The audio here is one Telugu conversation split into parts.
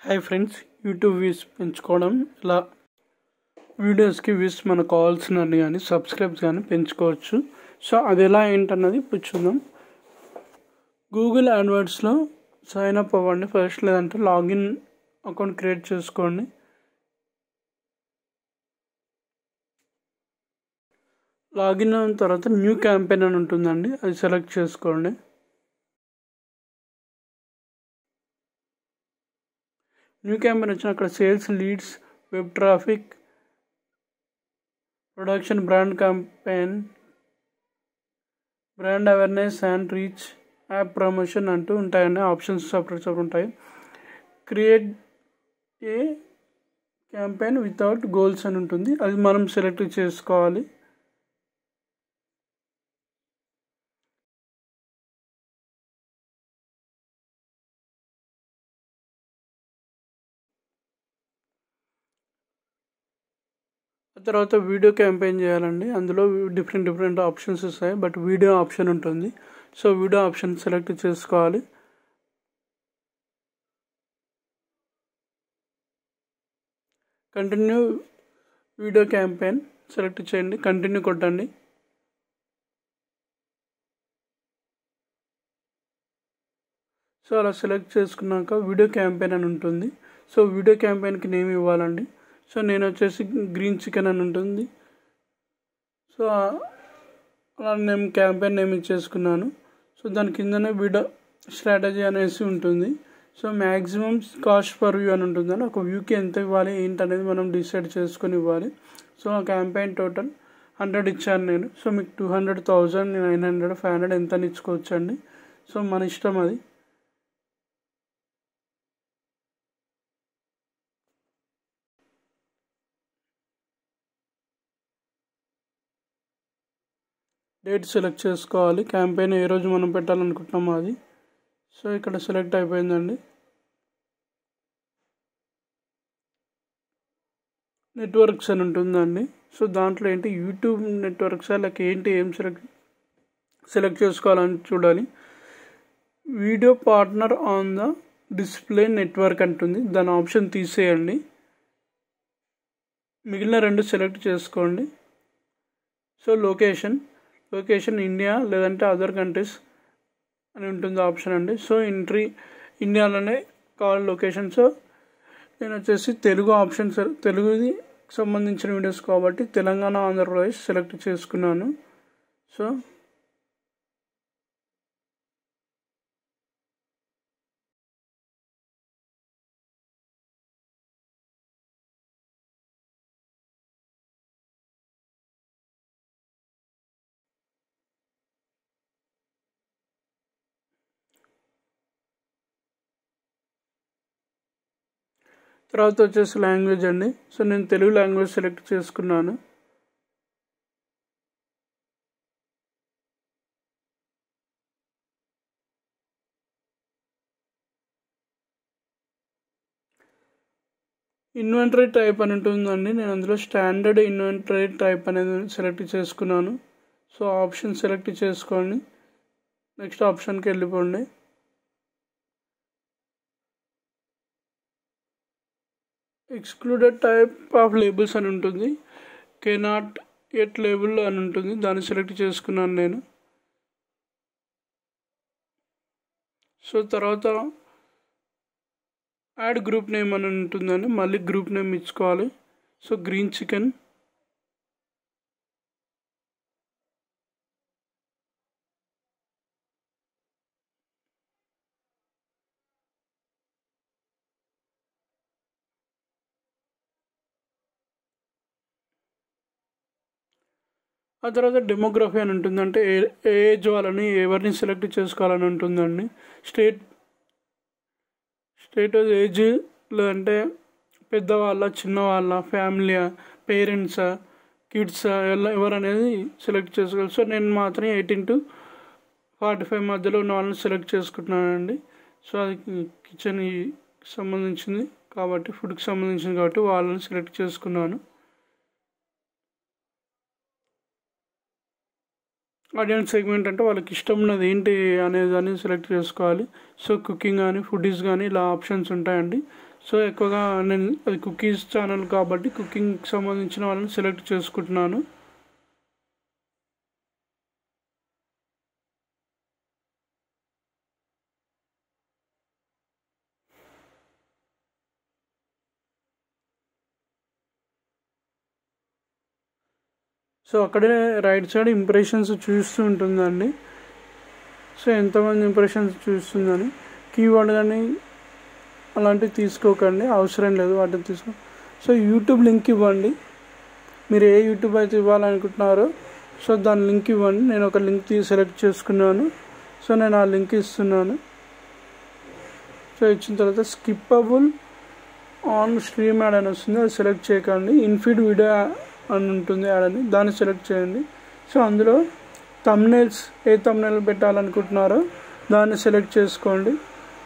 హాయ్ ఫ్రెండ్స్ యూట్యూబ్ వ్యూస్ పెంచుకోవడం ఇలా వీడియోస్కి వ్యూస్ మనకు కావాల్సినవి కానీ సబ్స్క్రైబ్స్ కానీ పెంచుకోవచ్చు సో అది ఎలా ఏంటన్నది ఇప్పుడు చూద్దాం గూగుల్ యాడ్వర్డ్స్లో సైన్ అప్ అవ్వండి ఫస్ట్ లేదంటే లాగిన్ అకౌంట్ క్రియేట్ చేసుకోండి లాగిన్ అయిన తర్వాత న్యూ క్యాంపెయిన్ అని ఉంటుందండి అది సెలెక్ట్ చేసుకోండి న్యూ క్యాంపెయిన్ వచ్చిన అక్కడ sales leads web traffic production brand campaign brand awareness and reach app promotion అంటూ ఉంటాయండి ఆప్షన్స్ సపరేట్ సపరేట్ ఉంటాయి create a campaign without goals అని ఉంటుంది అది మనం సెలెక్ట్ చేసుకోవాలి తర్వాత వీడియో క్యాంపెయిన్ చేయాలండి అందులో డిఫరెంట్ డిఫరెంట్ ఆప్షన్స్ వస్తాయి బట్ వీడియో ఆప్షన్ ఉంటుంది సో వీడియో ఆప్షన్ సెలెక్ట్ చేసుకోవాలి కంటిన్యూ వీడియో క్యాంపెయిన్ సెలెక్ట్ చేయండి కంటిన్యూ కొట్టండి సో అలా సెలెక్ట్ చేసుకున్నాక వీడియో క్యాంపెయిన్ అని ఉంటుంది సో వీడియో క్యాంపెయిన్కి నేమ్ ఇవ్వాలండి సో నేను వచ్చేసి గ్రీన్ చికెన్ అని ఉంటుంది సో అలా నేను క్యాంపెయిన్ నేమ్ ఇచ్చేసుకున్నాను సో దాని కిందనే వీడియో స్ట్రాటజీ అనేసి ఉంటుంది so maximum cost per view అని ఉంటుందని ఒక వ్యూకి ఎంత ఇవ్వాలి ఏంటనేది మనం డిసైడ్ చేసుకొని ఇవ్వాలి సో ఆ క్యాంపెయిన్ టోటల్ హండ్రెడ్ ఇచ్చాను నేను సో మీకు two hundred thousand nine hundred five hundred ఎంత ఇచ్చుకోవచ్చండి సో మన ఇష్టం అది డేట్ సెలెక్ట్ చేసుకోవాలి క్యాంపెయిన్ ఏ రోజు మనం పెట్టాలనుకుంటున్నామో అది సో ఇక్కడ సెలెక్ట్ అయిపోయిందండి నెట్వర్క్స్ అని ఉంటుందండి సో దాంట్లో ఏంటి యూట్యూబ్ నెట్వర్క్స్ లేక ఏంటి ఏం సెలెక్ట్ సెలెక్ట్ చేసుకోవాలని చూడాలి video partner on the display network అంటుంది దాని ఆప్షన్ తీసేయండి మిగిలిన రెండు సెలెక్ట్ చేసుకోండి సో లొకేషన్ లొకేషన్ ఇండియా లేదంటే అదర్ కంట్రీస్ అని ఉంటుంది ఆప్షన్ అండి సో ఎంట్రీ ఇండియాలోనే కావాలి లొకేషన్ సో నేను వచ్చేసి తెలుగు ఆప్షన్ తెలుగుది సంబంధించిన వీడియోస్ కాబట్టి తెలంగాణ ఆంధ్రప్రదేశ్ సెలెక్ట్ చేసుకున్నాను సో తర్వాత వచ్చేసి లాంగ్వేజ్ అండి సో నేను తెలుగు లాంగ్వేజ్ సెలెక్ట్ చేసుకున్నాను ఇన్వెంటరీ టైప్ అని ఉంటుందండి నేను అందులో స్టాండర్డ్ ఇన్వెంటరీ టైప్ అనేది సెలెక్ట్ చేసుకున్నాను సో ఆప్షన్ సెలెక్ట్ చేసుకోండి నెక్స్ట్ ఆప్షన్కి వెళ్ళిపోండి ఎక్స్క్లూడెడ్ టైప్ ఆఫ్ లేబుల్స్ అని ఉంటుంది కెనాట్ ఎట్ లేబుల్ అని ఉంటుంది దాన్ని సెలెక్ట్ చేసుకున్నాను నేను సో తర్వాత యాడ్ గ్రూప్ నేమ్ అని ఉంటుందని మళ్ళీ గ్రూప్ నేమ్ ఇచ్చుకోవాలి సో గ్రీన్ చికెన్ ఆ తర్వాత డెమోగ్రఫీ అని ఉంటుంది అంటే ఏ ఏజ్ వాళ్ళని ఎవరిని సెలెక్ట్ చేసుకోవాలని ఉంటుందండి స్టేట్ స్టేట్ ఏజ్ లేదంటే పెద్దవాళ్ళ చిన్నవాళ్ళ ఫ్యామిలీ పేరెంట్సా కిడ్స్ ఎలా ఎవరు అనేది సెలెక్ట్ చేసుకోవాలి సో నేను మాత్రం ఎయిటీన్ టు ఫార్టీ ఫైవ్ మధ్యలో ఉన్న వాళ్ళని సెలెక్ట్ చేసుకుంటున్నానండి సో అది కిచెన్కి సంబంధించింది కాబట్టి ఫుడ్కి సంబంధించింది కాబట్టి వాళ్ళని సెలెక్ట్ చేసుకున్నాను ఆడియన్స్ సెగ్మెంట్ అంటే వాళ్ళకి ఇష్టం ఉన్నది ఏంటి అనేది అని సెలెక్ట్ చేసుకోవాలి సో కుకింగ్ కానీ ఫుడీస్ కానీ ఇలా ఆప్షన్స్ ఉంటాయండి సో ఎక్కువగా నేను అది కుకీస్ ఛానల్ కాబట్టి కుకింగ్కి సంబంధించిన వాళ్ళని సెలెక్ట్ చేసుకుంటున్నాను సో అక్కడే రైట్ సైడ్ ఇంప్రెషన్స్ చూస్తూ ఉంటుందండి సో ఎంతమంది ఇంప్రెషన్స్ చూస్తుందని కీవర్డ్ కానీ అలాంటివి తీసుకోకండి అవసరం లేదు వాటిని తీసుకో సో యూట్యూబ్ లింక్ ఇవ్వండి మీరు ఏ యూట్యూబ్ అయితే ఇవ్వాలనుకుంటున్నారో సో దాని లింక్ ఇవ్వండి నేను ఒక లింక్ తీసి సెలెక్ట్ చేసుకున్నాను సో నేను ఆ లింక్ ఇస్తున్నాను సో ఇచ్చిన తర్వాత స్కిప్పబుల్ ఆన్ స్ట్రీమ్ యాడ్ అని వస్తుంది అది సెలెక్ట్ చేయకండి ఇన్ఫీడ్ వీడియో అని ఉంటుంది యాడ్ అని దాన్ని సెలెక్ట్ చేయండి సో అందులో తమ్నైల్స్ ఏ తమ్నైల్ పెట్టాలనుకుంటున్నారో దాన్ని సెలెక్ట్ చేసుకోండి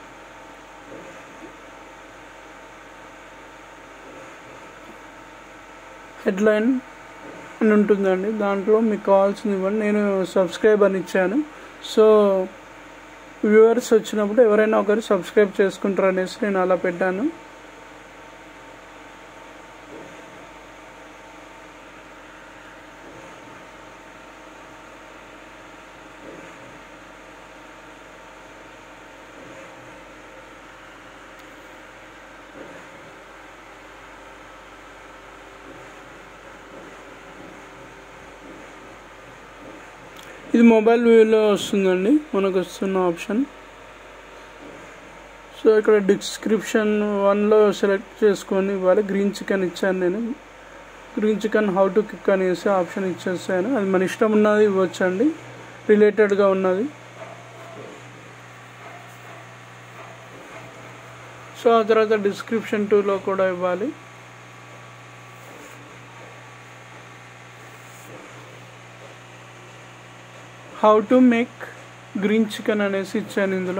హెడ్లైన్ అని ఉంటుందండి దాంట్లో మీకు కావాల్సింది ఇవ్వండి నేను సబ్స్క్రైబ్ అని ఇచ్చాను సో వ్యూవర్స్ వచ్చినప్పుడు ఎవరైనా ఒకరు సబ్స్క్రైబ్ చేసుకుంటారు అనేసి నేను అలా పెట్టాను ఇది మొబైల్ వ్యూలో వస్తుందండి మనకు వస్తున్న ఆప్షన్ సో ఇక్కడ డిస్క్రిప్షన్ వన్లో సెలెక్ట్ చేసుకొని ఇవ్వాలి గ్రీన్ చికెన్ ఇచ్చాను నేను green chicken how to cook అనేసి ఆప్షన్ ఇచ్చేసాను అది మన ఇష్టం ఉన్నది ఇవ్వచ్చండి రిలేటెడ్గా ఉన్నది సో ఆ తర్వాత డిస్క్రిప్షన్ టూలో కూడా ఇవ్వాలి how to make green chicken అనేసి ఇచ్చాను ఇందులో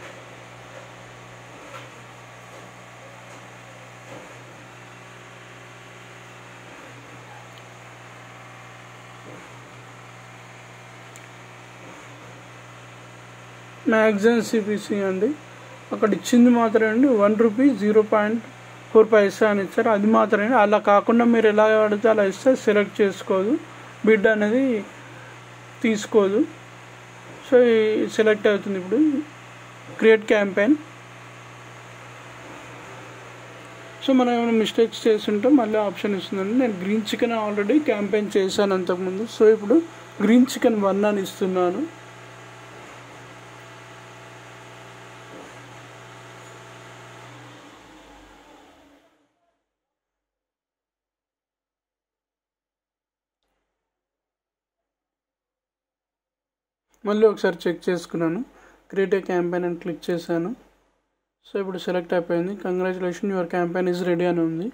మ్యాగ్జన్ సిపిసి అండి అక్కడ ఇచ్చింది మాత్రమే అండి one rupee zero point four paisa అని ఇచ్చారు అది మాత్రమే అలా కాకుండా మీరు ఎలా పడితే అలా ఇస్తే సెలెక్ట్ చేసుకోదు బిడ్ అనేది తీసుకోదు సో సెలెక్ట్ అవుతుంది ఇప్పుడు క్రియేట్ క్యాంపెయిన్ సో మనం ఏమైనా మిస్టేక్స్ చేస్తుంటే మళ్ళీ ఆప్షన్ ఇస్తుందండి నేను గ్రీన్ చికెన్ ఆల్రెడీ క్యాంపెయిన్ చేశాను అంతకుముందు సో ఇప్పుడు గ్రీన్ చికెన్ వన్ అని ఇస్తున్నాను మళ్ళీ ఒకసారి చెక్ చేసుకున్నాను క్రియేట్ ఏ క్యాంపెయిన్ అని క్లిక్ చేశాను సో ఇప్పుడు సెలెక్ట్ అయిపోయింది congratulation your campaign is ready అని ఉంది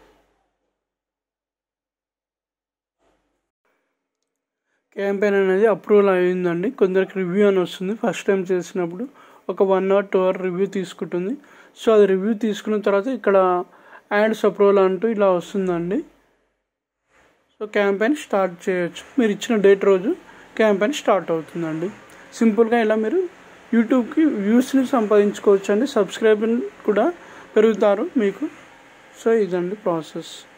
క్యాంపెయిన్ అనేది అప్రూవల్ అయిందండి కొందరికి రివ్యూ అని వస్తుంది ఫస్ట్ టైం చేసినప్పుడు ఒక one hour two hour review తీసుకుంటుంది సో అది రివ్యూ తీసుకున్న తర్వాత ఇక్కడ యాడ్స్ అప్రూవల్ అంటూ ఇలా వస్తుందండి సో క్యాంపెయిన్ స్టార్ట్ చేయొచ్చు మీరు ఇచ్చిన డేట్ రోజు క్యాంపెయిన్ స్టార్ట్ అవుతుందండి సింపుల్గా ఇలా మీరు యూట్యూబ్కి వ్యూస్ని సంపాదించుకోవచ్చు అండి సబ్స్క్రైబర్ కూడా పెరుగుతారు మీకు సో ఇదండి ప్రాసెస్